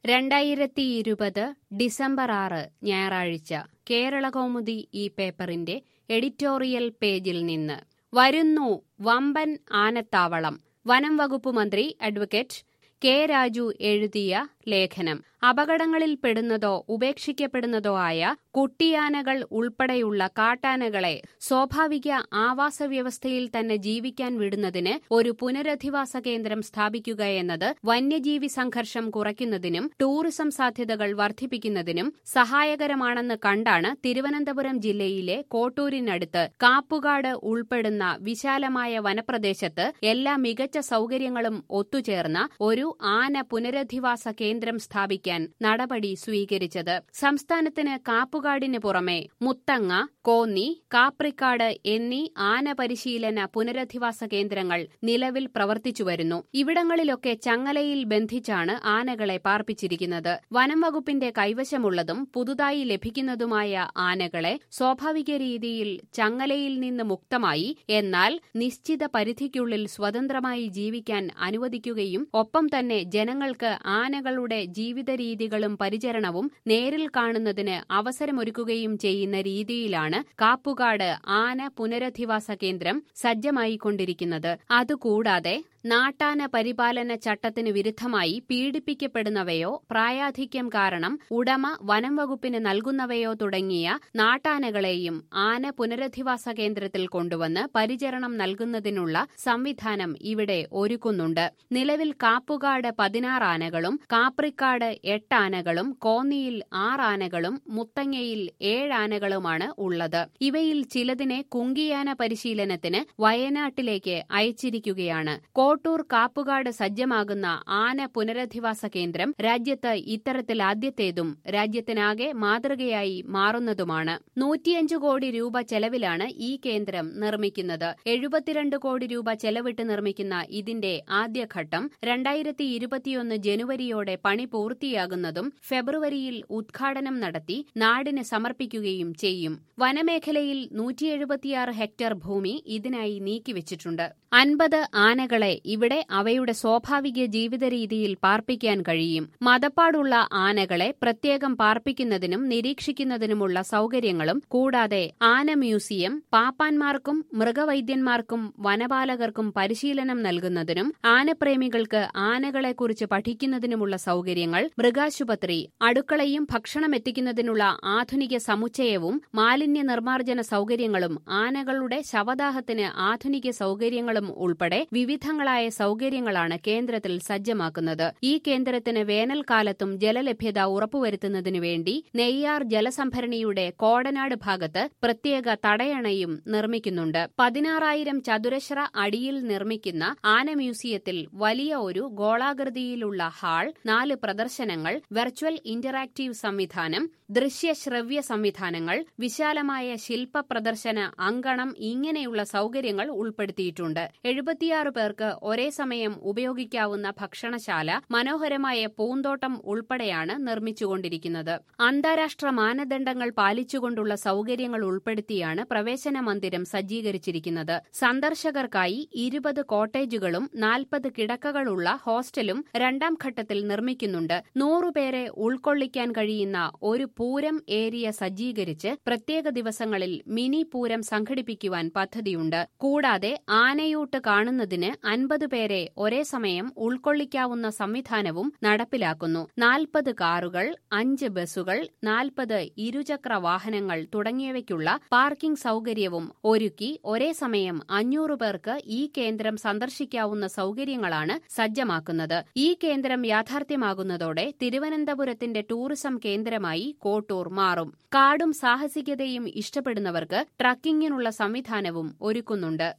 രണ്ടായിരത്തി ഇരുപത് ഡിസംബർ ആറ് ഞായറാഴ്ച കേരളകൗമുദി ഈ പേപ്പറിന്റെ എഡിറ്റോറിയൽ പേജിൽ നിന്ന് വരുന്നു വമ്പൻ ആനത്താവളം വനം വകുപ്പ് മന്ത്രി അഡ്വക്കേറ്റ് കെ രാജു എഴുതിയ ലേഖനം അപകടങ്ങളിൽ പെടുന്നതോ ഉപേക്ഷിക്കപ്പെടുന്നതോ ആയ കുട്ടിയാനകൾ ഉൾപ്പെടെയുള്ള കാട്ടാനകളെ സ്വാഭാവിക ആവാസ വ്യവസ്ഥയിൽ തന്നെ ജീവിക്കാൻ വിടുന്നതിന് ഒരു പുനരധിവാസ കേന്ദ്രം സ്ഥാപിക്കുക എന്നത് വന്യജീവി സംഘർഷം കുറയ്ക്കുന്നതിനും ടൂറിസം സാധ്യതകൾ വർദ്ധിപ്പിക്കുന്നതിനും സഹായകരമാണെന്ന് കണ്ടാണ് തിരുവനന്തപുരം ജില്ലയിലെ കോട്ടൂരിനടുത്ത് കാപ്പുകാട് ഉൾപ്പെടുന്ന വിശാലമായ വനപ്രദേശത്ത് എല്ലാ മികച്ച സൗകര്യങ്ങളും ഒത്തുചേർന്ന ഒരു ആന പുനരധിവാസ കേന്ദ്രം സ്ഥാപിക്കാൻ നടപടി സ്വീകരിച്ചത് സംസ്ഥാനത്തിന് കാപ്പുകാടിന് പുറമെ മുത്തങ്ങ കോന്നി കാപ്രിക്കാട് എന്നീ ആന പരിശീലന പുനരധിവാസ കേന്ദ്രങ്ങൾ നിലവിൽ പ്രവർത്തിച്ചുവരുന്നു ഇവിടങ്ങളിലൊക്കെ ചങ്ങലയിൽ ബന്ധിച്ചാണ് ആനകളെ പാർപ്പിച്ചിരിക്കുന്നത് വനം വകുപ്പിന്റെ കൈവശമുള്ളതും പുതുതായി ലഭിക്കുന്നതുമായ ആനകളെ സ്വാഭാവിക രീതിയിൽ ചങ്ങലയിൽ നിന്ന് മുക്തമായി എന്നാൽ നിശ്ചിത പരിധിക്കുള്ളിൽ സ്വതന്ത്രമായി ജീവിക്കാൻ അനുവദിക്കുകയും ഒപ്പം തന്നെ ജനങ്ങൾക്ക് ആനകളുടെ ജീവിത രീതികളും പരിചരണവും നേരിൽ കാണുന്നതിന് അവസരമൊരുക്കുകയും ചെയ്യുന്ന രീതിയിലാണ് കാപ്പുകാട് ആന പുനരധിവാസ കേന്ദ്രം സജ്ജമായിക്കൊണ്ടിരിക്കുന്നത് അതുകൂടാതെ നാട്ടാന പരിപാലന ചട്ടത്തിന് വിരുദ്ധമായി പീഡിപ്പിക്കപ്പെടുന്നവയോ പ്രായാധിക്യം കാരണം ഉടമ വനം വകുപ്പിന് നൽകുന്നവയോ തുടങ്ങിയ നാട്ടാനകളെയും ആന പുനരധിവാസ കേന്ദ്രത്തിൽ കൊണ്ടുവന്ന് പരിചരണം നൽകുന്നതിനുള്ള സംവിധാനം ഇവിടെ ഒരുക്കുന്നുണ്ട് നിലവിൽ കാപ്പുകാട് പതിനാറ് ആനകളും കാപ്രിക്കാട് എട്ട് ആനകളും കോന്നിയിൽ ആറ് ആനകളും മുത്തങ്ങയിൽ ഏഴ് ആനകളുമാണ് ഉള്ളത് ഇവയിൽ ചിലതിനെ കുങ്കിയാന പരിശീലനത്തിന് വയനാട്ടിലേക്ക് അയച്ചിരിക്കുകയാണ് കോട്ടൂർ കാപ്പുകാട് സജ്ജമാകുന്ന ആന പുനരധിവാസ കേന്ദ്രം രാജ്യത്ത് ഇത്തരത്തിൽ ആദ്യത്തേതും രാജ്യത്തിനാകെ മാതൃകയായി മാറുന്നതുമാണ് നൂറ്റിയഞ്ച് കോടി രൂപ ചെലവിലാണ് ഈ കേന്ദ്രം നിർമ്മിക്കുന്നത് എഴുപത്തിരണ്ട് കോടി രൂപ ചെലവിട്ട് നിർമ്മിക്കുന്ന ഇതിന്റെ ആദ്യഘട്ടം രണ്ടായിരത്തി ഇരുപത്തിയൊന്ന് ജനുവരിയോടെ പണി പൂർത്തിയാകുന്നതും ഫെബ്രുവരിയിൽ ഉദ്ഘാടനം നടത്തി നാടിന് സമർപ്പിക്കുകയും ചെയ്യും വനമേഖലയിൽ നൂറ്റി എഴുപത്തിയാറ് ഹെക്ടർ ഭൂമി ഇതിനായി നീക്കിവച്ചിട്ടുണ്ട് അൻപത് ആനകളെ ഇവിടെ അവയുടെ സ്വാഭാവിക ജീവിത രീതിയിൽ പാർപ്പിക്കാൻ കഴിയും മതപ്പാടുള്ള ആനകളെ പ്രത്യേകം പാർപ്പിക്കുന്നതിനും നിരീക്ഷിക്കുന്നതിനുമുള്ള സൗകര്യങ്ങളും കൂടാതെ ആന മ്യൂസിയം പാപ്പാന്മാർക്കും മൃഗവൈദ്യന്മാർക്കും വനപാലകർക്കും പരിശീലനം നൽകുന്നതിനും ആനപ്രേമികൾക്ക് ആനകളെക്കുറിച്ച് പഠിക്കുന്നതിനുമുള്ള സൗകര്യങ്ങൾ മൃഗാശുപത്രി അടുക്കളയും ഭക്ഷണം എത്തിക്കുന്നതിനുള്ള ആധുനിക സമുച്ചയവും മാലിന്യ നിർമ്മാർജ്ജന സൗകര്യങ്ങളും ആനകളുടെ ശവദാഹത്തിന് ആധുനിക സൗകര്യങ്ങളും ഉൾപ്പെടെ വിവിധങ്ങളായ സൗകര്യങ്ങളാണ് കേന്ദ്രത്തിൽ സജ്ജമാക്കുന്നത് ഈ കേന്ദ്രത്തിന് വേനൽക്കാലത്തും ജലലഭ്യത ഉറപ്പുവരുത്തുന്നതിനു വേണ്ടി നെയ്യാർ ജലസംഭരണിയുടെ കോടനാട് ഭാഗത്ത് പ്രത്യേക തടയണയും നിർമ്മിക്കുന്നുണ്ട് പതിനാറായിരം ചതുരശ്ര അടിയിൽ നിർമ്മിക്കുന്ന ആന മ്യൂസിയത്തിൽ വലിയ ഒരു ഗോളാകൃതിയിലുള്ള ഹാൾ നാല് പ്രദർശനങ്ങൾ വെർച്വൽ ഇന്ററാക്റ്റീവ് സംവിധാനം ദൃശ്യശ്രവ്യ സംവിധാനങ്ങൾ വിശാലമായ ശില്പ പ്രദർശന അങ്കണം ഇങ്ങനെയുള്ള സൗകര്യങ്ങൾ ഉൾപ്പെടുത്തിയിട്ടുണ്ട് എഴുപത്തിയാറ് പേർക്ക് ഒരേ സമയം ഉപയോഗിക്കാവുന്ന ഭക്ഷണശാല മനോഹരമായ പൂന്തോട്ടം ഉൾപ്പെടെയാണ് നിർമ്മിച്ചുകൊണ്ടിരിക്കുന്നത് അന്താരാഷ്ട്ര മാനദണ്ഡങ്ങൾ പാലിച്ചുകൊണ്ടുള്ള സൗകര്യങ്ങൾ ഉൾപ്പെടുത്തിയാണ് പ്രവേശന മന്ദിരം സജ്ജീകരിച്ചിരിക്കുന്നത് സന്ദർശകർക്കായി ഇരുപത് കോട്ടേജുകളും നാൽപ്പത് കിടക്കകളുള്ള ഹോസ്റ്റലും രണ്ടാം ഘട്ടത്തിൽ നിർമ്മിക്കുന്നുണ്ട് നൂറുപേരെ ഉൾക്കൊള്ളിക്കാൻ കഴിയുന്ന ഒരു പൂരം ഏരിയ സജ്ജീകരിച്ച് പ്രത്യേക ദിവസങ്ങളിൽ മിനി പൂരം സംഘടിപ്പിക്കുവാൻ പദ്ധതിയുണ്ട് കൂടാതെ ആനയൂട്ട് കാണുന്നതിന് അൻപത് പേരെ ഒരേ സമയം ഉൾക്കൊള്ളിക്കാവുന്ന സംവിധാനവും നടപ്പിലാക്കുന്നു നാൽപ്പത് കാറുകൾ അഞ്ച് ബസ്സുകൾ നാൽപ്പത് ഇരുചക്ര വാഹനങ്ങൾ തുടങ്ങിയവയ്ക്കുള്ള പാർക്കിംഗ് സൗകര്യവും ഒരുക്കി ഒരേ സമയം അഞ്ഞൂറ് പേർക്ക് ഈ കേന്ദ്രം സന്ദർശിക്കാവുന്ന സൗകര്യങ്ങളാണ് സജ്ജമാക്കുന്നത് ഈ കേന്ദ്രം യാഥാർത്ഥ്യമാകുന്നതോടെ തിരുവനന്തപുരത്തിന്റെ ടൂറിസം കേന്ദ്രമായി കോട്ടൂർ മാറും കാടും സാഹസികതയും ഇഷ്ടപ്പെടുന്നവർക്ക് ട്രക്കിങ്ങിനുള്ള സംവിധാനവും ഒരുക്കുന്നുണ്ട്